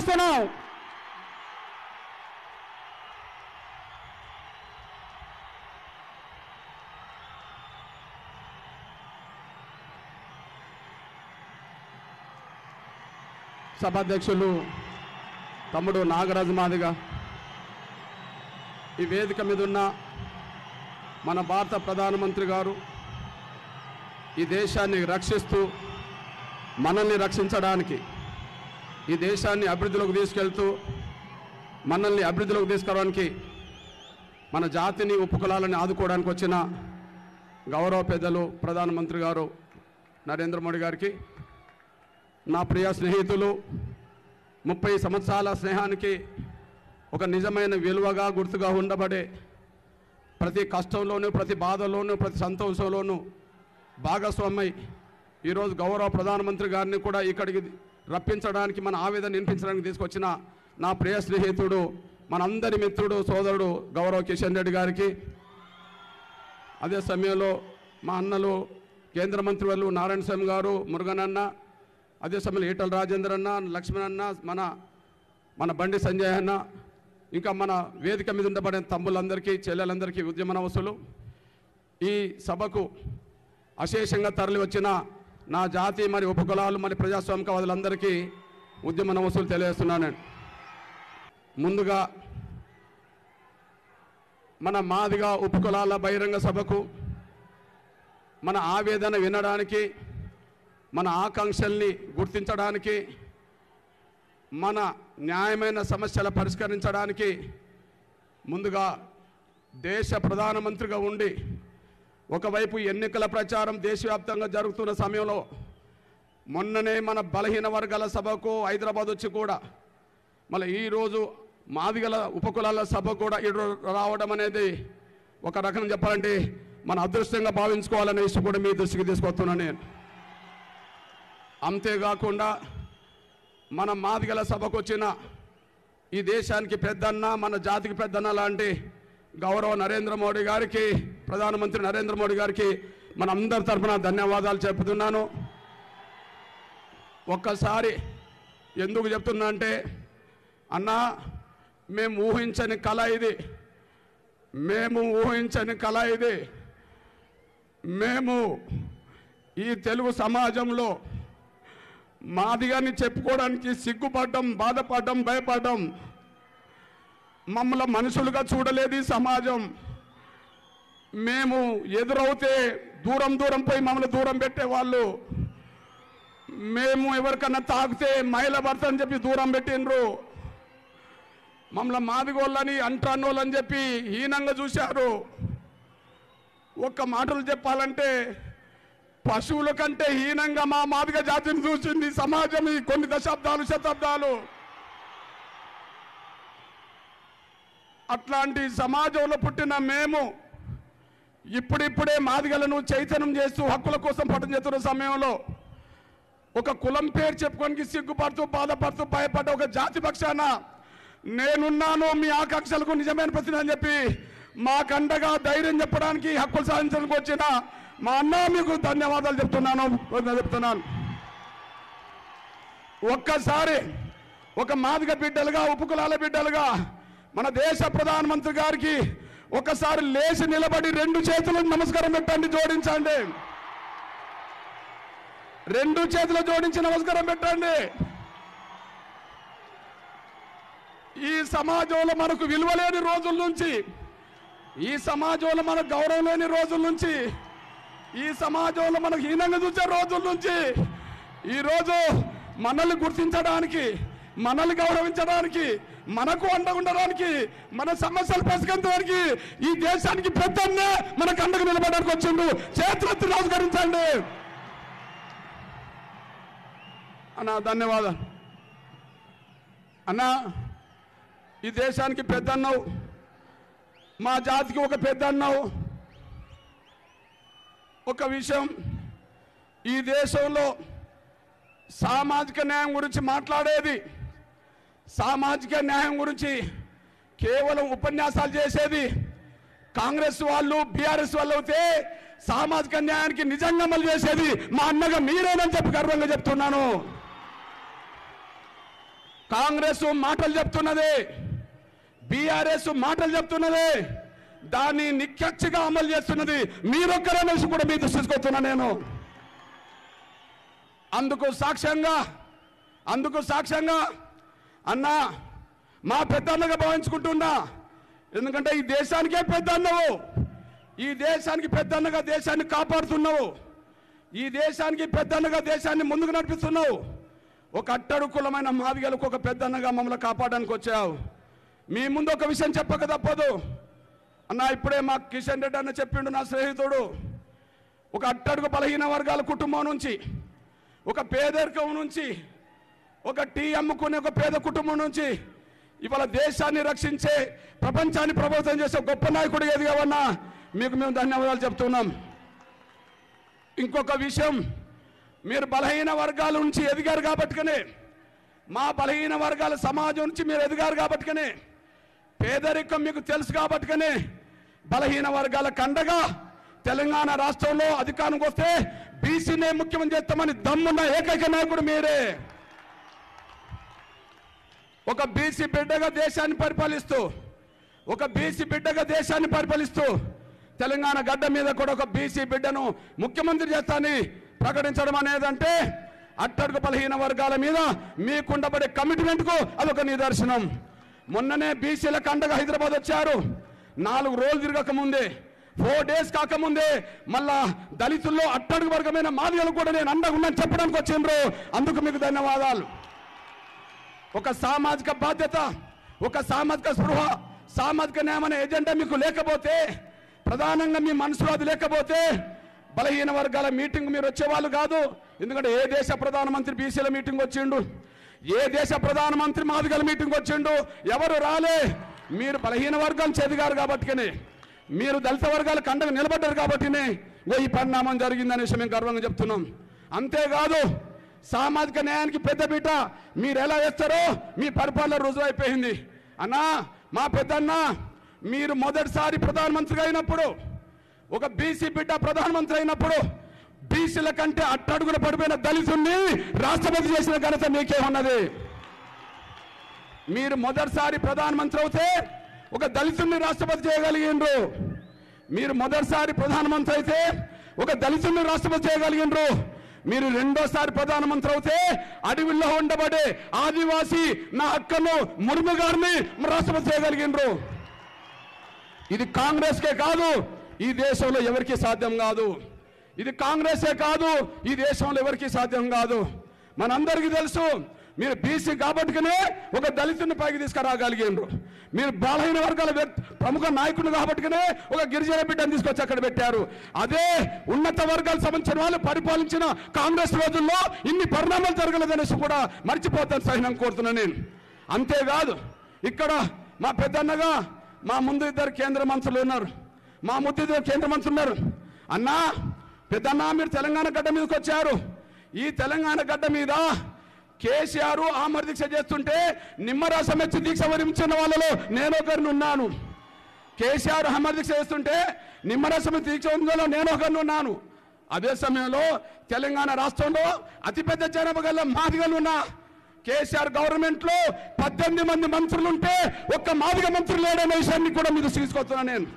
తెలియజేస్తున్నాం సభాధ్యక్షులు తమ్ముడు నాగరాజు మాదిగ ఈ వేదిక మీద ఉన్న మన భారత ప్రధానమంత్రి గారు ఈ దేశాన్ని రక్షిస్తూ మనల్ని రక్షించడానికి ఈ దేశాన్ని అభివృద్ధిలోకి తీసుకెళ్తూ మనల్ని అభివృద్ధిలోకి తీసుకురావడానికి మన జాతిని ఉపకులాలని ఆదుకోవడానికి వచ్చిన గౌరవ పెద్దలు ప్రధానమంత్రి గారు నరేంద్ర మోడీ గారికి నా ప్రియ స్నేహితులు ముప్పై సంవత్సరాల స్నేహానికి ఒక నిజమైన విలువగా గుర్తుగా ఉండబడే ప్రతి కష్టంలోనూ ప్రతి బాధలోనూ ప్రతి సంతోషంలోనూ భాగస్వామై ఈరోజు గౌరవ ప్రధానమంత్రి గారిని కూడా ఇక్కడికి రప్పించడానికి మన ఆవేదన వినిపించడానికి తీసుకొచ్చిన నా ప్రియ స్నేహితుడు మనందరి మిత్రుడు సోదరుడు గౌరవ కిషన్ రెడ్డి గారికి అదే సమయంలో మా అన్నలు కేంద్ర మంత్రి వాళ్ళు నారాయణ స్వామి గారు మురుగనన్న అదే సమయంలో ఈటల రాజేందర్ అన్న లక్ష్మణ్ అన్న మన మన బండి సంజయ్ అన్న ఇంకా మన వేదిక మీద ఉండబడిన తమ్ములందరికీ చెల్లెలందరికీ ఉద్యమ నవసులు ఈ సభకు అశేషంగా తరలి వచ్చిన నా జాతి మరి ఉపకులాలు మరి ప్రజాస్వామికవాదులందరికీ ఉద్యమ నవసులు తెలియజేస్తున్నాను ముందుగా మన మాదిగా ఉపకులాల బహిరంగ సభకు మన ఆవేదన వినడానికి మన ఆకాంక్షల్ని గుర్తించడానికి మన న్యాయమైన సమస్యల పరిష్కరించడానికి ముందుగా దేశ ప్రధానమంత్రిగా ఉండి ఒకవైపు ఎన్నికల ప్రచారం దేశవ్యాప్తంగా జరుగుతున్న సమయంలో మొన్ననే మన బలహీన వర్గాల సభకు హైదరాబాద్ వచ్చి కూడా మళ్ళీ ఈరోజు మాదిగల ఉపకులాల సభ కూడా ఇటు రావడం అనేది ఒక రకం చెప్పాలంటే మన అదృష్టంగా భావించుకోవాలనే విషయం కూడా మీ దృష్టికి తీసుకొస్తున్నాను నేను అంతేకాకుండా మన మాదిగల సభకు వచ్చిన ఈ దేశానికి పెద్దన్న మన జాతికి పెద్దన్న లాంటి గౌరవ నరేంద్ర మోడీ గారికి ప్రధానమంత్రి నరేంద్ర మోడీ గారికి మన అందరి తరఫున ధన్యవాదాలు చెప్తున్నాను ఒక్కసారి ఎందుకు చెప్తున్నా అంటే అన్నా మేము ఊహించని కళ ఇది మేము ఊహించని కళ ఇది మేము ఈ తెలుగు సమాజంలో మాదిగాని చెప్పుకోవడానికి సిగ్గుపడ్డం బాధపడ్డం భయపడ్డం మమ్మల్ని మనుషులుగా చూడలేదు ఈ సమాజం మేము ఎదురవుతే దూరం దూరం పోయి మమ్మల్ని దూరం పెట్టేవాళ్ళు మేము ఎవరికన్నా తాకితే మహిళ భర్త అని చెప్పి దూరం పెట్టిండ్రు మమ్మల్ని మాదిగోళ్ళని అంటానోళ్ళని చెప్పి హీనంగా చూశారు ఒక్క మాటలు చెప్పాలంటే పశువుల కంటే హీనంగా మా మాదిగ జాతిని చూసింది సమాజం ఈ కొన్ని దశాబ్దాలు శతాబ్దాలు అట్లాంటి సమాజంలో పుట్టిన మేము ఇప్పుడిప్పుడే మాదిగలను చైతన్యం చేస్తూ హక్కుల కోసం పట్టం చేస్తున్న సమయంలో ఒక కులం పేరు చెప్పుకోనికి సిగ్గుపడుతూ బాధపడుతూ భయపడ్డ ఒక జాతి పక్షాన నేనున్నాను మీ ఆకాంక్షలకు నిజమైన ప్రతిని అని చెప్పి మాకండగా ధైర్యం చెప్పడానికి హక్కులు సాధించడానికి వచ్చిన మా అన్న మీకు ధన్యవాదాలు చెప్తున్నాను చెప్తున్నాను ఒక్కసారి ఒక మాదిగ బిడ్డలుగా ఉపకులాల బిడ్డలుగా మన దేశ ప్రధానమంత్రి గారికి ఒకసారి లేచి నిలబడి రెండు చేతులకు నమస్కారం పెట్టండి జోడించండి రెండు చేతులు జోడించి నమస్కారం పెట్టండి ఈ సమాజంలో మనకు విలువ లేని రోజుల నుంచి ఈ సమాజంలో మనకు గౌరవం లేని రోజుల నుంచి ఈ సమాజంలో మనకు హీనంగా చూసే రోజుల నుంచి ఈరోజు మనల్ని గుర్తించడానికి మనల్ని గౌరవించడానికి మనకు అండగా ఉండడానికి మన సమస్యలు పరిష్కరించడానికి ఈ దేశానికి పెద్దన్నే మనకు అండగా నిలబడడానికి వచ్చిండు చేతులెత్తి నమస్కరించండి అన్న ధన్యవాదాలు అన్నా ఈ దేశానికి పెద్ద అన్నావు మా జాతికి ఒక పెద్ద అన్నావు ఒక విషయం ఈ దేశంలో సామాజిక న్యాయం గురించి మాట్లాడేది సామాజిక న్యాయం గురించి కేవలం ఉపన్యాసాలు చేసేది కాంగ్రెస్ వాళ్ళు బీఆర్ఎస్ వాళ్ళు అయితే సామాజిక న్యాయానికి నిజంగా అమలు చేసేది మా అన్నగా మీరేనని చెప్పి గర్వంగా చెప్తున్నాను కాంగ్రెస్ మాటలు చెప్తున్నది బీఆర్ఎస్ మాటలు చెప్తున్నది దాన్ని నిక్కచ్చిగా అమలు చేస్తున్నది మీరొక్కరనేసి కూడా మీ దృష్టికి వస్తున్నా నేను అందుకు సాక్ష్యంగా అందుకు సాక్ష్యంగా అన్నా మా పెద్దన్నగా భావించుకుంటున్నా ఎందుకంటే ఈ దేశానికే పెద్ద అన్నవు ఈ దేశానికి పెద్దన్నగా దేశాన్ని కాపాడుతున్నావు ఈ దేశానికి పెద్దన్నగా దేశాన్ని ముందుకు నడిపిస్తున్నావు ఒక అట్టడు కులమైన మాదిగలకు ఒక పెద్దన్నగా మమ్మల్ని కాపాడడానికి వచ్చావు మీ ముందు ఒక విషయం చెప్పక తప్పదు అన్న ఇప్పుడే మా కిషన్ రెడ్డి అన్న చెప్పిండు నా స్నేహితుడు ఒక అట్టడుగు బలహీన వర్గాల కుటుంబం నుంచి ఒక పేదరికం నుంచి ఒక టీ అమ్ముకునే ఒక పేద కుటుంబం నుంచి ఇవాళ దేశాన్ని రక్షించే ప్రపంచాన్ని ప్రభావితం చేసే గొప్ప నాయకుడు ఎదిగావన్నా మీకు మేము ధన్యవాదాలు చెప్తున్నాం ఇంకొక విషయం మీరు బలహీన వర్గాల నుంచి ఎదిగారు కాబట్టికనే మా బలహీన వర్గాల సమాజం నుంచి మీరు ఎదిగారు కాబట్టికనే పేదరికం మీకు తెలుసు కాబట్టికనే బలహీన వర్గాల కండగా తెలంగాణ రాష్ట్రంలో అధికారంకి వస్తే బీసీనే ముఖ్యమంత్రి చేస్తామని దమ్మున్న ఏకైక నాయకుడు మీరే ఒక బీసీ బిడ్డగా దేశాన్ని పరిపాలిస్తూ ఒక బీసీ బిడ్డగా దేశాన్ని పరిపాలిస్తూ తెలంగాణ గడ్డ మీద కూడా ఒక బీసీ బిడ్డను ముఖ్యమంత్రి చేస్తానని ప్రకటించడం అనేదంటే అట్టడుగు బలహీన వర్గాల మీద మీకుండబడే కమిట్మెంట్కు అదొక నిదర్శనం మొన్ననే బీసీల కండగా హైదరాబాద్ వచ్చారు నాలుగు రోజులు తిరగక ముందే ఫోర్ డేస్ కాకముందే మళ్ళా దళితుల్లో అట్టడుగు వర్గమైన మాదిగలు కూడా నేను అండగా ఉన్నాను చెప్పడానికి వచ్చిండ్రు అందుకు మీకు ధన్యవాదాలు ఒక సామాజిక బాధ్యత ఒక సామాజిక స్పృహ సామాజిక న్యాయం అనే ఎజెండా మీకు లేకపోతే ప్రధానంగా మీ మనసులో అది లేకపోతే బలహీన వర్గాల మీటింగ్ మీరు వచ్చేవాళ్ళు కాదు ఎందుకంటే ఏ దేశ ప్రధానమంత్రి బీసీల మీటింగ్ వచ్చిండు ఏ దేశ ప్రధానమంత్రి మాదిగల మీటింగ్ వచ్చిండు ఎవరు రాలే మీరు బలహీన వర్గాలు చెదిగారు కాబట్టినే మీరు దళిత వర్గాల కండగా నిలబడ్డారు కాబట్టినే ఓ ఈ పరిణామం జరిగిందనేసి మేము గర్వంగా చెప్తున్నాం అంతేకాదు సామాజిక న్యాయానికి పెద్దపీట మీరు ఎలా వేస్తారో మీ పరిపాలన రుజువైపోయింది అన్నా మా పెద్దన్న మీరు మొదటిసారి ప్రధానమంత్రిగా అయినప్పుడు ఒక బీసీ బిడ్డ ప్రధానమంత్రి అయినప్పుడు బీసీల కంటే అట్టడుగున పడిపోయిన దళితుల్ని రాష్ట్రపతి చేసిన ఘనత మీకే ఉన్నది మీరు మొదటిసారి ప్రధానమంత్రి అవుతే ఒక దళితుల్ని రాష్ట్రపతి చేయగలిగిండ్రు మీరు మొదటిసారి ప్రధానమంత్రి అయితే ఒక దళితుల్ని రాష్ట్రపతి చేయగలిగిండ్రు మీరు రెండోసారి ప్రధానమంత్రి అవుతే అడవిలో ఉండబడే ఆదివాసి నా అక్కను ముర్ము గారిని రాష్ట్రపతి చేయగలిగిండ్రు ఇది కాంగ్రెస్కే కాదు ఈ దేశంలో ఎవరికి సాధ్యం కాదు ఇది కాంగ్రెసే కాదు ఈ దేశంలో ఎవరికి సాధ్యం కాదు మనందరికీ తెలుసు మీరు బీసీ కాబట్టికనే ఒక దళితుని పైకి తీసుకురాగలిగిండ్రు మీరు బలహీన వర్గాల వ్యక్తి ప్రముఖ నాయకుడు కాబట్టికనే ఒక గిరిజన బిడ్డను తీసుకొచ్చి అక్కడ పెట్టారు అదే ఉన్నత వర్గాలకు సంబంధించిన వాళ్ళు పరిపాలించిన కాంగ్రెస్ రోజుల్లో ఇన్ని పరిణామాలు జరగలేదనేసి కూడా మర్చిపోతాను సహనం కోరుతున్నాను నేను అంతేకాదు ఇక్కడ మా పెద్దన్నగా మా ముందు ఇద్దరు కేంద్ర మంత్రులు ఉన్నారు మా ముందు ఇద్దరు కేంద్ర మంత్రులు ఉన్నారు అన్నా పెద్దన్న మీరు తెలంగాణ గడ్డ మీదకి వచ్చారు ఈ తెలంగాణ గడ్డ మీద కేసీఆర్ ఆమర దీక్ష చేస్తుంటే నిమ్మరసం వచ్చి దీక్ష వరించిన వాళ్ళలో నేను ఒకరిని ఉన్నాను కేసీఆర్ అమర దీక్ష చేస్తుంటే నిమ్మరసం దీక్ష ఉందో నేను ఒకరిని ఉన్నాను అదే సమయంలో తెలంగాణ రాష్ట్రంలో అతిపెద్ద జనాభా గల మాదిగలు ఉన్నా కేసీఆర్ గవర్నమెంట్ లో పద్దెనిమిది మంది మంత్రులు ఉంటే ఒక్క మాదిగ మంత్రులు లేడనే విషయాన్ని కూడా మీరు తీసుకొస్తున్నా నేను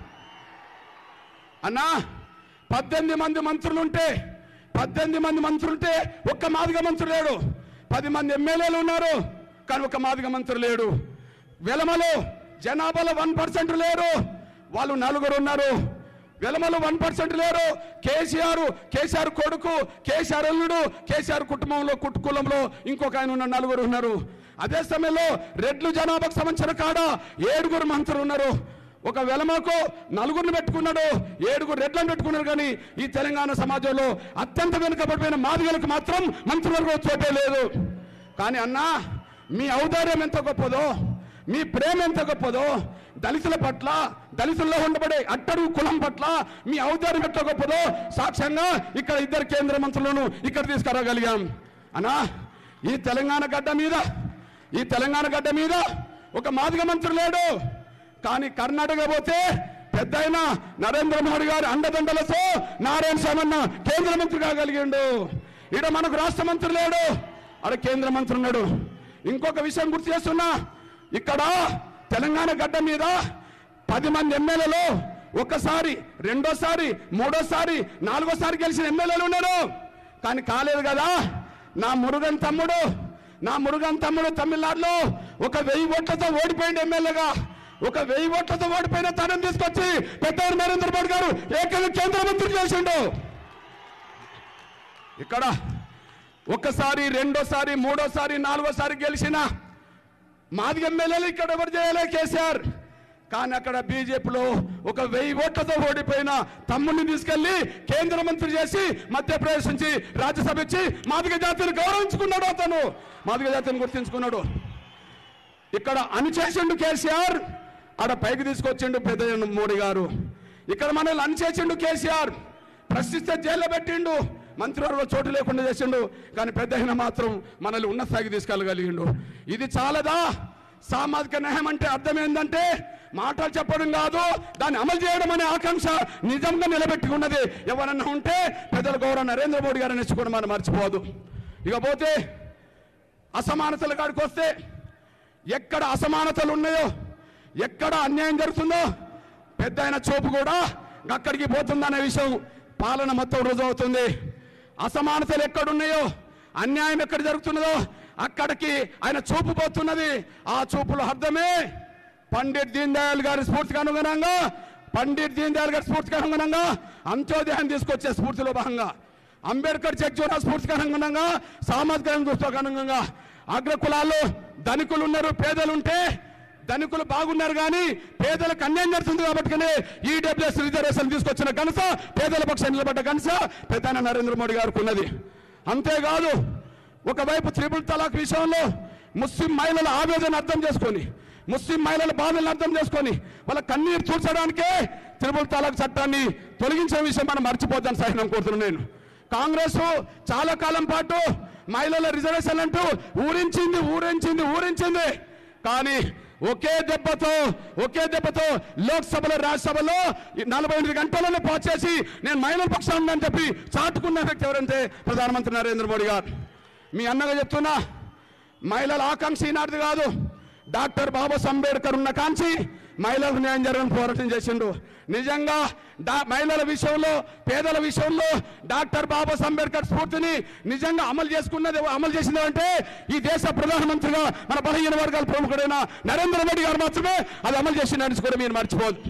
అన్నా పద్దెనిమిది మంది మంత్రులు ఉంటే పద్దెనిమిది మంది మంత్రులు ఉంటే ఒక్క మాదిగ మంత్రులు లేడు పది మంది ఎమ్మెల్యేలు ఉన్నారు కానీ ఒక మాదిగ మంత్రి లేడు వెలమలో జనాభాలో వన్ పర్సెంట్ లేరు వాళ్ళు నలుగురు ఉన్నారు వెలమలో వన్ పర్సెంట్ లేరు కేసీఆర్ కేసీఆర్ కొడుకు కేసీఆర్ అల్లుడు కేసీఆర్ కుటుంబంలో కుట్ కులంలో ఇంకొక ఆయన ఉన్న నలుగురు ఉన్నారు అదే సమయంలో రెడ్లు జనాభాకు సంబంధించిన కాడ ఏడుగురు మంత్రులు ఉన్నారు ఒక వెలమకు నలుగురిని పెట్టుకున్నాడు ఏడుగురు రెడ్లను పెట్టుకున్నారు కానీ ఈ తెలంగాణ సమాజంలో అత్యంత వెనుకబడిపోయిన మాదిగలకు మాత్రం మంత్రివర్గం చోటే లేదు కానీ అన్నా మీ ఔదార్యం ఎంత గొప్పదో మీ ప్రేమ ఎంత గొప్పదో దళితుల పట్ల దళితుల్లో ఉండబడే అట్టడుగు కులం పట్ల మీ ఔదార్యం ఎంత గొప్పదో సాక్ష్యంగా ఇక్కడ ఇద్దరు కేంద్ర మంత్రులను ఇక్కడ తీసుకురాగలిగాం అన్నా ఈ తెలంగాణ గడ్డ మీద ఈ తెలంగాణ గడ్డ మీద ఒక మాదిగ మంత్రి లేడు కానీ కర్ణాటక పోతే పెద్ద నరేంద్ర మోడీ గారి అండదండలతో నారాయణ స్వామన్న కేంద్ర మంత్రి కాగలిగిండు ఈడ మనకు రాష్ట్ర మంత్రి లేడు ఆడ కేంద్ర మంత్రి ఉన్నాడు ఇంకొక విషయం గుర్తు చేస్తున్నా ఇక్కడ తెలంగాణ గడ్డ మీద పది మంది ఎమ్మెల్యేలు ఒక్కసారి రెండోసారి మూడోసారి నాలుగోసారి గెలిచిన ఎమ్మెల్యేలు ఉన్నారు కానీ కాలేదు కదా నా మురుగన్ తమ్ముడు నా మురుగన్ తమ్ముడు తమిళనాడులో ఒక వెయ్యి ఓట్లతో ఓడిపోయింది ఎమ్మెల్యేగా ఒక వెయ్యి ఓట్లతో ఓడిపోయిన తనని తీసుకొచ్చి పెద్దవారు నరేంద్ర మోడీ గారు ఏకంగా కేంద్ర మంత్రి చేసిండు ఇక్కడ ఒక్కసారి రెండోసారి మూడోసారి నాలుగోసారి గెలిచిన మాది ఎమ్మెల్యేలు ఇక్కడ ఎవరు చేయలే కేసీఆర్ కానీ అక్కడ బీజేపీలో ఒక వెయ్యి ఓట్లతో ఓడిపోయిన తమ్ముడిని తీసుకెళ్లి కేంద్ర మంత్రి చేసి మధ్యప్రదేశ్ నుంచి రాజ్యసభ ఇచ్చి మాదిగ జాతిని గౌరవించుకున్నాడు అతను మాదిగ జాతిని గుర్తించుకున్నాడు ఇక్కడ అణిచేసిండు కేసీఆర్ ఆడ పైకి తీసుకొచ్చిండు పెద్ద మోడీ గారు ఇక్కడ మనల్ని అణిచేసిండు కేసీఆర్ ప్రశ్నిస్తే జైల్లో పెట్టిండు మంత్రివర్గ చోటు లేకుండా చేసిండు కానీ పెద్ద ఆయన మాత్రం మనల్ని ఉన్న స్థాయికి తీసుకెళ్ళగలిగిండు ఇది చాలదా సామాజిక న్యాయం అంటే అర్థం ఏంటంటే మాటలు చెప్పడం కాదు దాన్ని అమలు చేయడం అనే ఆకాంక్ష నిజంగా నిలబెట్టుకున్నది ఎవరన్నా ఉంటే పెద్దల గౌరవ నరేంద్ర మోడీ గారిని కూడా మనం మర్చిపోదు ఇకపోతే అసమానతల కాడికి వస్తే ఎక్కడ అసమానతలు ఉన్నాయో ఎక్కడ అన్యాయం జరుగుతుందో పెద్ద ఆయన చూపు కూడా అక్కడికి పోతుందనే విషయం పాలన మొత్తం రుజువు అవుతుంది అసమానతలు ఎక్కడున్నాయో అన్యాయం ఎక్కడ జరుగుతున్నదో అక్కడికి ఆయన చూపు పోతున్నది ఆ చూపుల అర్థమే పండిట్ దీన్ దయాళ్ గారి స్ఫూర్తికి అనుగుణంగా పండిట్ దీన్ దయాళ్ గారి స్ఫూర్తికి అనుగుణంగా అంత్యోదయాన్ని తీసుకొచ్చే స్ఫూర్తిలో భాగంగా అంబేద్కర్ జగ్జోరా స్ఫూర్తికి అనుగుణంగా సామాజిక న్యాయం దృష్టికి అనుగుణంగా అగ్ర కులాల్లో ధనికులు ఉన్నారు పేదలు ఉంటే ధనికులు బాగున్నారు కానీ పేదలకు అన్యాయం జరుగుతుంది కాబట్టి ఈడబ్ల్యూఎస్ రిజర్వేషన్ తీసుకొచ్చిన ఘనత పేదల పక్షం నిలబడ్డ ఘనత పెద్ద నరేంద్ర మోడీ గారికి ఉన్నది అంతేకాదు ఒకవైపు త్రిపుల్ తలాక్ విషయంలో ముస్లిం మహిళల ఆవేదన అర్థం చేసుకొని ముస్లిం మహిళల బాధలను అర్థం చేసుకొని వాళ్ళ కన్నీరు చూర్చడానికే త్రిపుల్ తలాక్ చట్టాన్ని తొలగించే విషయం మనం మర్చిపోద్దని సహనం కోరుతున్నాను నేను కాంగ్రెస్ చాలా కాలం పాటు మహిళల రిజర్వేషన్ అంటూ ఊరించింది ఊరించింది ఊరించింది కానీ ఒకే దెబ్బతో ఒకే దెబ్బతో లోక్సభలో రాజ్యసభలో ఈ నలభై ఎనిమిది గంటలను పాస్ చేసి నేను మహిళల పక్షాన్ని ఉందని చెప్పి చాటుకున్న వ్యక్తి ఎవరంటే ప్రధానమంత్రి నరేంద్ర మోడీ గారు మీ అన్నగా చెప్తున్నా మహిళల ఆకాంక్ష ఈనాటిది కాదు డాక్టర్ బాబాసాహెబ్ అంబేద్కర్ ఉన్న కాంచి మహిళలకు న్యాయం జరగని పోరాటం చేసిండు నిజంగా డా మహిళల విషయంలో పేదల విషయంలో డాక్టర్ బాబాసాహెబ్ అంబేద్కర్ స్ఫూర్తిని నిజంగా అమలు చేసుకున్నది అమలు చేసింది అంటే ఈ దేశ ప్రధానమంత్రిగా మన బలహీన వర్గాల ప్రముఖుడైన నరేంద్ర మోడీ గారు మాత్రమే అది అమలు చేసిందని కూడా మీరు మర్చిపోదు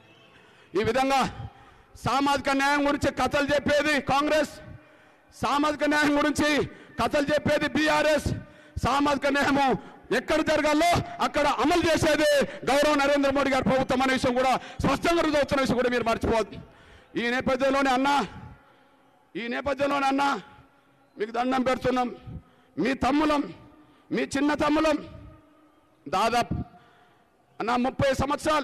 ఈ విధంగా సామాజిక న్యాయం గురించి కథలు చెప్పేది కాంగ్రెస్ సామాజిక న్యాయం గురించి కథలు చెప్పేది బీఆర్ఎస్ సామాజిక న్యాయము ఎక్కడ జరగాలో అక్కడ అమలు చేసేది గౌరవ నరేంద్ర మోడీ గారి ప్రభుత్వం అనే విషయం కూడా స్పష్టంగా రుజువుతున్న విషయం కూడా మీరు మర్చిపోవద్దు ఈ నేపథ్యంలోనే అన్నా ఈ నేపథ్యంలోనే అన్నా మీకు దండం పెడుతున్నాం మీ తమ్ములం మీ చిన్న తమ్ములం దాదాపు నా ముప్పై సంవత్సరాలు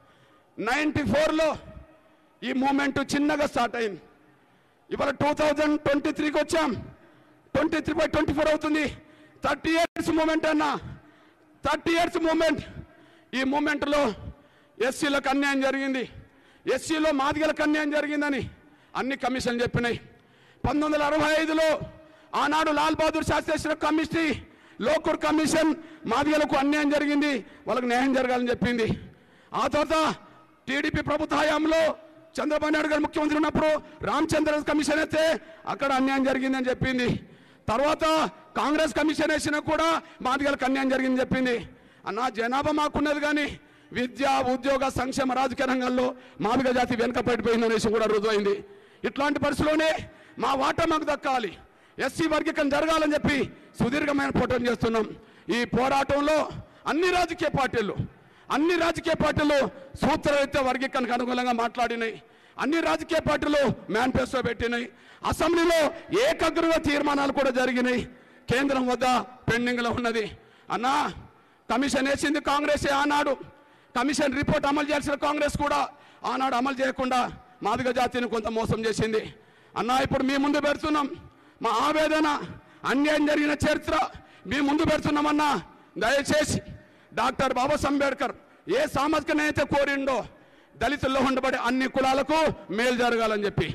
నైంటీ ఫోర్లో ఈ మూమెంట్ చిన్నగా స్టార్ట్ అయింది ఇవాళ టూ థౌజండ్ ట్వంటీ త్రీకి వచ్చాం twenty three by twenty four అవుతుంది థర్టీ ఇయర్స్ మూమెంట్ అన్న థర్టీ ఇయర్స్ మూమెంట్ ఈ మూమెంట్లో ఎస్సీలకు అన్యాయం జరిగింది ఎస్సీలో మాదిగలకు అన్యాయం జరిగిందని అన్ని కమిషన్లు చెప్పినాయి పంతొమ్మిది వందల అరవై ఐదులో ఆనాడు లాల్ బహదూర్ శాస్త్రి చేసిన కమిటీ లోకూర్ కమిషన్ మాదిగలకు అన్యాయం జరిగింది వాళ్ళకు న్యాయం జరగాలని చెప్పింది ఆ తర్వాత టీడీపీ ప్రభుత్వ హయాంలో చంద్రబాబు నాయుడు గారు ముఖ్యమంత్రి ఉన్నప్పుడు రామచంద్ర కమిషన్ అయితే అక్కడ అన్యాయం జరిగిందని చెప్పింది తర్వాత కాంగ్రెస్ కమిషన్ వేసినా కూడా మాదిగలకు అన్యాయం జరిగిందని చెప్పింది అన్న జనాభా మాకున్నది కానీ విద్య ఉద్యోగ సంక్షేమ రాజకీయ రంగంలో మాదిగ జాతి వెనుకబడిపోయిందనే విషయం కూడా రుజువైంది ఇట్లాంటి పరిస్థితిలోనే మా వాటా మాకు దక్కాలి ఎస్సీ వర్గీకరణ జరగాలని చెప్పి సుదీర్ఘమైన పోరాటం చేస్తున్నాం ఈ పోరాటంలో అన్ని రాజకీయ పార్టీలు అన్ని రాజకీయ పార్టీలు సూత్రరీత్యా వర్గీకరణకు అనుకూలంగా మాట్లాడినాయి అన్ని రాజకీయ పార్టీలు మేనిఫెస్టో పెట్టినాయి అసెంబ్లీలో ఏకగ్రీవ తీర్మానాలు కూడా జరిగినాయి కేంద్రం వద్ద పెండింగ్లో ఉన్నది అన్నా కమిషన్ వేసింది కాంగ్రెస్ ఆనాడు కమిషన్ రిపోర్ట్ అమలు చేయాల్సిన కాంగ్రెస్ కూడా ఆనాడు అమలు చేయకుండా మాదిగ జాతిని కొంత మోసం చేసింది అన్నా ఇప్పుడు మీ ముందు పెడుతున్నాం మా ఆవేదన అన్యాయం జరిగిన చరిత్ర మీ ముందు పెడుతున్నామన్నా దయచేసి డాక్టర్ బాబాసాహెబ్ అంబేద్కర్ ఏ సామాజిక న్యాయత కోరిండో దళితుల్లో ఉండబడే అన్ని కులాలకు మేలు జరగాలని చెప్పి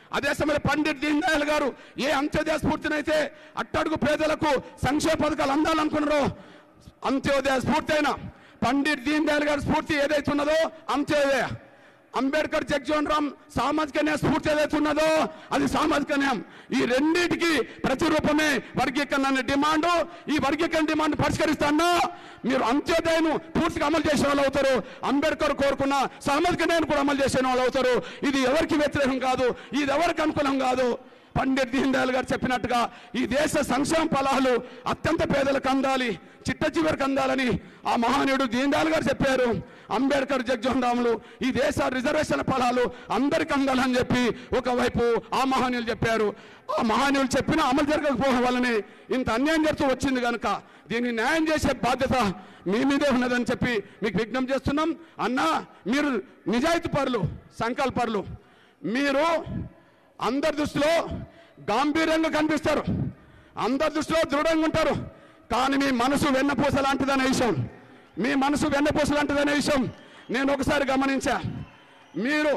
అదే సమయంలో పండిట్ దీన్ దయాళ్ గారు ఏ అంత్యోదయ స్ఫూర్తినైతే అట్టడుగు పేదలకు సంక్షేమ పథకాలు అందాలనుకున్నారో అంత్యోదయ స్ఫూర్తి అయిన పండిట్ దీన్ దయాళ్ గారి స్ఫూర్తి ఏదైతే ఉన్నదో అంత్యోదయ అంబేద్కర్ జగ్జీవన్ రామ్ సామాజిక న్యాయ స్ఫూర్తి ఏదైతే ఉన్నదో అది సామాజిక న్యాయం ఈ రెండింటికి ప్రతిరూపమే వర్గీకరణ అనే డిమాండ్ ఈ వర్గీకరణ డిమాండ్ పరిష్కరిస్తానా మీరు అంత్యోదయను పూర్తిగా అమలు చేసే వాళ్ళు అవుతారు అంబేద్కర్ కోరుకున్న సామాజిక న్యాయం కూడా అమలు చేసే వాళ్ళు అవుతారు ఇది ఎవరికి వ్యతిరేకం కాదు ఇది ఎవరికి అనుకూలం కాదు పండిట్ దీన్ దయాళ్ గారు చెప్పినట్టుగా ఈ దేశ సంక్షేమ ఫలాలు అత్యంత పేదలకు అందాలి చిట్ట చివరికి అందాలని ఆ మహానీయుడు దీన్ దయాళ్ గారు చెప్పారు అంబేద్కర్ జగ్జోహన్ రాములు ఈ దేశ రిజర్వేషన్ ఫలాలు అందరికి అందాలని చెప్పి ఒకవైపు ఆ మహానీయులు చెప్పారు ఆ మహానీయులు చెప్పిన అమలు జరగకపోవడం వల్లనే ఇంత అన్యాయం జరుగుతూ వచ్చింది కనుక దీన్ని న్యాయం చేసే బాధ్యత మీ మీదే ఉన్నదని చెప్పి మీకు విజ్ఞప్తి చేస్తున్నాం అన్నా మీరు నిజాయితీ పరులు సంకల్పరులు మీరు అందరి దృష్టిలో గాంభీర్యంగా కనిపిస్తారు అందరి దృష్టిలో దృఢంగా ఉంటారు కానీ మీ మనసు వెన్నపూస లాంటిదనే విషయం మీ మనసు వెన్నపూస లాంటిదనే విషయం నేను ఒకసారి గమనించా మీరు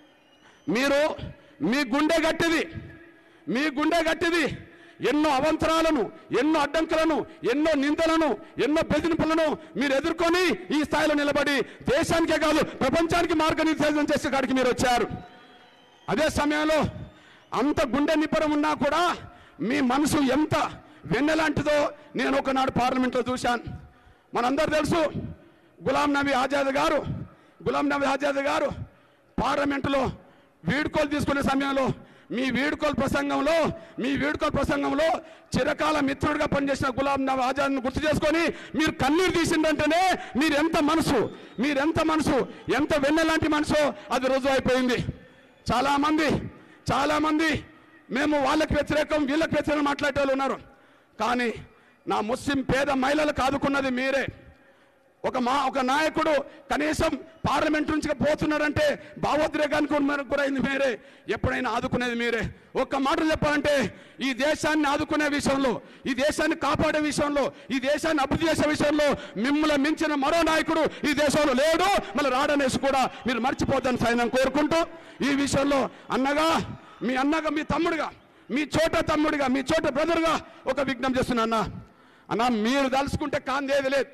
మీరు మీ గుండె గట్టిది మీ గుండె గట్టిది ఎన్నో అవంతరాలను ఎన్నో అడ్డంకులను ఎన్నో నిందలను ఎన్నో బెదిరింపులను మీరు ఎదుర్కొని ఈ స్థాయిలో నిలబడి దేశానికే కాదు ప్రపంచానికి మార్గనిర్దేశం చేసే కాడికి మీరు వచ్చారు అదే సమయంలో అంత గుండె నిబ్బరం ఉన్నా కూడా మీ మనసు ఎంత వెన్నెలాంటిదో నేను ఒకనాడు పార్లమెంట్లో చూశాను మనందరూ తెలుసు గులాం నబీ ఆజాద్ గారు గులాం నబీ ఆజాద్ గారు పార్లమెంటులో వీడ్కోలు తీసుకునే సమయంలో మీ వీడ్కోలు ప్రసంగంలో మీ వీడ్కోలు ప్రసంగంలో చిరకాల మిత్రుడిగా పనిచేసిన గులాం నబీ ఆజాద్ను గుర్తు చేసుకొని మీరు కన్నీరు తీసిందంటేనే మీరు ఎంత మనసు మీరెంత మనసు ఎంత వెన్నెలాంటి మనసో అది రుజువు అయిపోయింది చాలా మంది చాలా మంది మేము వాళ్ళకి వ్యతిరేకం వీళ్ళకి వ్యతిరేకం మాట్లాడే వాళ్ళు ఉన్నారు కానీ నా ముస్లిం పేద మహిళలకు ఆదుకున్నది మీరే ఒక మా ఒక నాయకుడు కనీసం పార్లమెంట్ నుంచి పోతున్నాడంటే భావోద్రేకానికి ఉన్న- గురైంది మీరే ఎప్పుడైనా ఆదుకునేది మీరే ఒక్క మాట చెప్పాలంటే ఈ దేశాన్ని ఆదుకునే విషయంలో ఈ దేశాన్ని కాపాడే విషయంలో ఈ దేశాన్ని అభివృద్ధి చేసే విషయంలో మిమ్మల్ని మించిన మరో నాయకుడు ఈ దేశంలో లేడు మళ్ళీ రాడనేసి కూడా మీరు మర్చిపోద్దని సైన్యం కోరుకుంటూ ఈ విషయంలో అన్నగా మీ అన్నగా మీ తమ్ముడుగా మీ చోట తమ్ముడిగా మీ చోట బ్రదర్గా ఒక విజ్ఞప్తి చేస్తున్నా అన్న అన్న మీరు తలుచుకుంటే కాందేది లేదు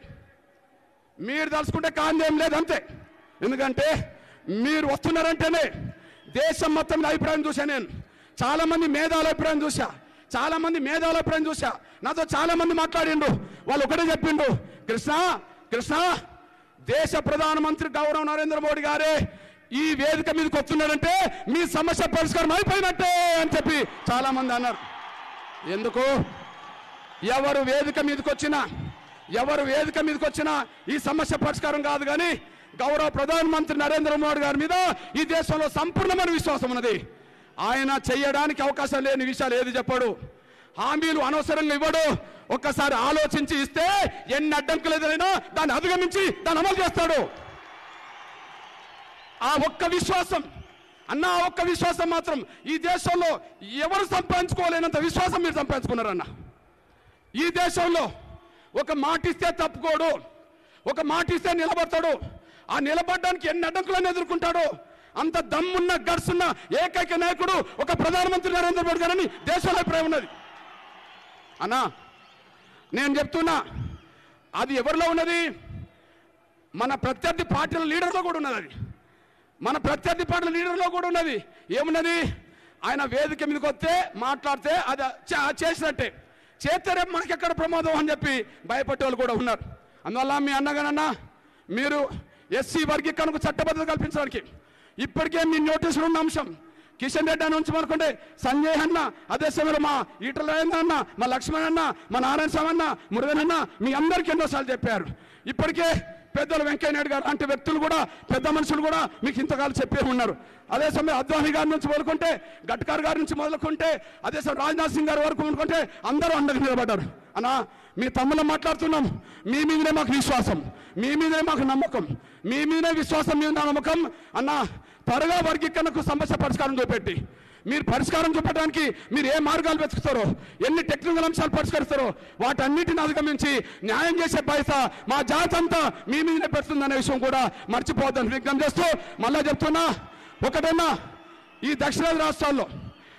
మీరు తలుచుకుంటే కాందేం లేదు అంతే ఎందుకంటే మీరు వస్తున్నారంటేనే దేశం మొత్తం మీద అభిప్రాయం చూసా నేను చాలా మంది మేధావుల అభిప్రాయం చూసా చాలా మంది మేధావుల అభిప్రాయం చూసా నాతో చాలా మంది మాట్లాడిండు వాళ్ళు ఒకటే చెప్పిండు కృష్ణ కృష్ణ దేశ ప్రధానమంత్రి గౌరవ నరేంద్ర మోడీ గారే ఈ వేదిక మీదకి వస్తున్నారంటే మీ సమస్య పరిష్కారం అయిపోయినట్టే అని చెప్పి చాలా మంది అన్నారు ఎందుకు ఎవరు వేదిక మీదకి వచ్చినా ఎవరు వేదిక మీదకి వచ్చినా ఈ సమస్య పరిష్కారం కాదు కానీ గౌరవ ప్రధానమంత్రి నరేంద్ర మోడీ గారి మీద ఈ దేశంలో సంపూర్ణమైన విశ్వాసం ఉన్నది ఆయన చేయడానికి అవకాశం లేని విషయాలు ఏది చెప్పాడు హామీలు అనవసరంగా ఇవ్వడు ఒక్కసారి ఆలోచించి ఇస్తే ఎన్ని అడ్డంకులు ఎదురైనా దాన్ని అధిగమించి దాన్ని అమలు చేస్తాడు ఆ ఒక్క విశ్వాసం అన్న ఆ ఒక్క విశ్వాసం మాత్రం ఈ దేశంలో ఎవరు సంపాదించుకోలేనంత విశ్వాసం మీరు సంపాదించుకున్నారన్న ఈ దేశంలో ఒక మాట ఇస్తే తప్పుకోడు ఒక మాట ఇస్తే నిలబడతాడు ఆ నిలబడడానికి ఎన్ని అడ్డంకులను ఎదుర్కొంటాడు అంత దమ్మున్న గడుసున్న ఏకైక నాయకుడు ఒక ప్రధానమంత్రి నరేంద్ర మోడీ గారని దేశంలో అభిప్రాయం ఉన్నది అన్నా నేను చెప్తున్నా అది ఎవరిలో ఉన్నది మన ప్రత్యర్థి పార్టీల లీడర్లో కూడా ఉన్నది అది మన ప్రత్యర్థి పార్టీల లీడర్లో కూడా ఉన్నది ఏమున్నది ఆయన వేదిక మీదకి వస్తే మాట్లాడితే అది చే- చేసినట్టే చేస్తే రేపు మనకి ఎక్కడ ప్రమాదం అని చెప్పి భయపడే వాళ్ళు కూడా ఉన్నారు అందువల్ల మీ అన్నగానన్నా మీరు ఎస్సీ వర్గీకరణకు చట్టబద్ధత కల్పించడానికి ఇప్పటికే మీ నోటీసులు ఉన్న అంశం కిషన్ రెడ్డి అని ఉంచి అనుకుంటే సంజయ్ అన్న అదే సమయంలో మా ఈటల రాజేంద్ర అన్న మా లక్ష్మణ్ అన్న మా నారాయణ స్వామి అన్న మురుగన్ అన్న మీ అందరికీ ఎన్నోసార్లు చెప్పారు ఇప్పటికే పెద్దలు వెంకయ్య నాయుడు గారు లాంటి వ్యక్తులు కూడా పెద్ద మనుషులు కూడా మీకు ఇంతకాలం చెప్పే ఉన్నారు అదే సమయం అద్వాని గారి నుంచి మొదలుకుంటే గడ్కర్ గారి నుంచి మొదలుకుంటే అదే సమయం రాజ్నాథ్ సింగ్ గారి వరకు అనుకుంటే అందరూ అండగా నిలబడ్డారు అన్నా మీ తమ్ముళ్ళు మాట్లాడుతున్నాం మీ మీదనే మాకు విశ్వాసం మీ మీదనే మాకు నమ్మకం మీ మీదనే విశ్వాసం మీద నమ్మకం అన్నా త్వరగా వర్గీకరణకు సమస్య పరిష్కారం చూపెట్టి మీరు పరిష్కారం చూపడానికి మీరు ఏ మార్గాలు వెతుకుతారో ఎన్ని టెక్నికల్ అంశాలు పరిష్కరిస్తారో వాటన్నిటిని అధిగమించి న్యాయం చేసే బాధ్యత మా జాతి అంతా మీ మీదనే పెడుతుందనే విషయం కూడా మర్చిపోద్దని విజ్ఞప్తి చేస్తూ మళ్ళా చెప్తున్నా ఒకటన్నా ఈ దక్షిణాది రాష్ట్రాల్లో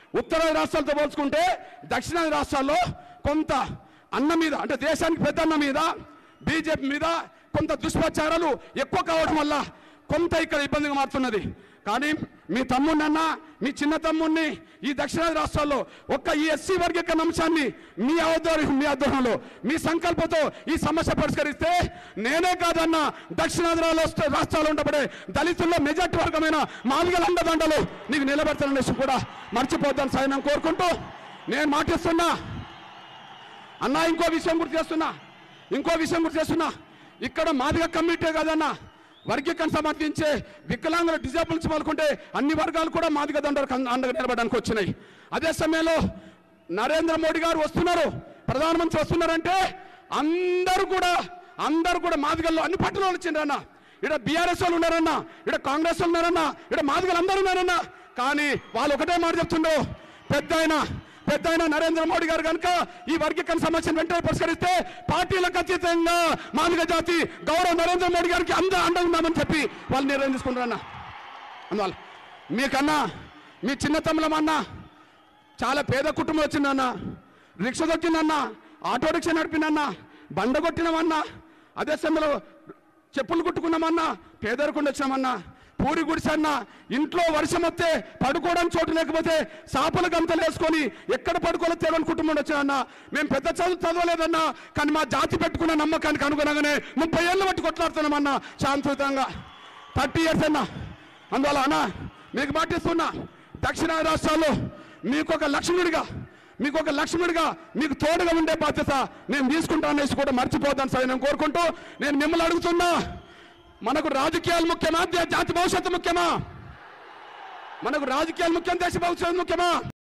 ఉత్తరాది రాష్ట్రాలతో పోల్చుకుంటే దక్షిణాది రాష్ట్రాల్లో కొంత అన్న మీద అంటే దేశానికి పెద్ద అన్న మీద బీజేపీ మీద కొంత దుష్ప్రచారాలు ఎక్కువ కావడం వల్ల కొంత ఇక్కడ ఇబ్బందిగా మారుతున్నది కానీ మీ తమ్ముడినన్నా మీ చిన్న తమ్ముడిని ఈ దక్షిణాది రాష్ట్రాల్లో ఒక్క ఈ ఎస్సీ వర్గీకరణ అంశాన్ని మీ ఆధ్వర్యం మీ ఆధ్వర్యంలో మీ సంకల్పంతో ఈ సమస్య పరిష్కరిస్తే నేనే కాదన్నా దక్షిణాది రాష్ట్ర రాష్ట్రాలు ఉండబడే దళితుల్లో మెజార్టీ వర్గమైన మాదిగల అండదండలు నీకు నిలబెడతాననేసి కూడా మర్చిపోతాను సైన్యం కోరుకుంటూ నేను మాటిస్తున్నా అన్నా ఇంకో విషయం గుర్తు చేస్తున్నా ఇంకో విషయం గుర్తు చేస్తున్నా ఇక్కడ మాదిగ కమ్యూనిటీ కాదన్నా వర్గీకరణ సమర్థించే వికలాంగుల డిజేబుల్స్ మొదలుకుంటే అన్ని వర్గాలు కూడా మాదిగ దండలకు అండ- అండగా నిలబడడానికి వచ్చినాయి అదే సమయంలో నరేంద్ర మోడీ గారు వస్తున్నారు ప్రధానమంత్రి వస్తున్నారంటే అందరూ కూడా అందరూ కూడా మాదిగల్లో అన్ని పార్టీలు వాళ్ళు వచ్చిండ్రన్న ఇక్కడ బీఆర్ఎస్ వాళ్ళు ఉన్నారన్న ఇక్కడ కాంగ్రెస్ వాళ్ళు ఉన్నారన్న ఇక్కడ మాదిగలు అందరూ ఉన్నారన్న కానీ వాళ్ళు ఒకటే మాట చెప్తుండ్రు పెద్ద ఆయన పెద్ద ఆయన నరేంద్ర మోడీ గారు కనుక ఈ వర్గీకరణ సమస్యను వెంటనే పరిష్కరిస్తే పార్టీలకు అతీతంగా మాదిగ జాతి గౌరవ నరేంద్ర మోడీ గారికి అందరూ అండ ఉందామని చెప్పి వాళ్ళు నిర్ణయం తీసుకుంటారన్న అందువల్ల మీకన్నా మీ చిన్న తమ్ములమన్నా చాలా పేద కుటుంబం వచ్చిందన్న రిక్ష దొక్కిందన్న ఆటో రిక్షా నడిపినన్నా బండ కొట్టినామన్నా అదే సమయంలో చెప్పులు కుట్టుకున్నామన్నా పేదరికుండా వచ్చినామన్నా పూరి గుడిసన్నా ఇంట్లో వర్షం వస్తే పడుకోవడానికి చోటు లేకపోతే సాపల గంతలు వేసుకొని ఎక్కడ పడుకోవాలో తెలియని కుటుంబం వచ్చానన్నా మేము పెద్ద చదువు చదవలేదన్నా కానీ మా జాతి పెట్టుకున్న నమ్మకానికి అనుగుణంగానే ముప్పై ఏళ్ళు బట్టి కొట్లాడుతున్నామన్నా శాంతియుతంగా థర్టీ ఇయర్స్ అన్నా అందువల్ల అన్నా మీకు మాటిస్తున్నా దక్షిణాది రాష్ట్రాల్లో మీకు ఒక లక్ష్మణుడిగా మీకు ఒక లక్ష్మణుడిగా మీకు తోడుగా ఉండే బాధ్యత నేను తీసుకుంటాననేసి కూడా మర్చిపోతాను సార్ నేను కోరుకుంటూ నేను మిమ్మల్ని అడుగుతున్నా మనకు రాజకీయాలు ముఖ్యమా దే- జాతి భవిష్యత్తు ముఖ్యమా మనకు రాజకీయాలు ముఖ్యం దేశ భవిష్యత్తు ముఖ్యమా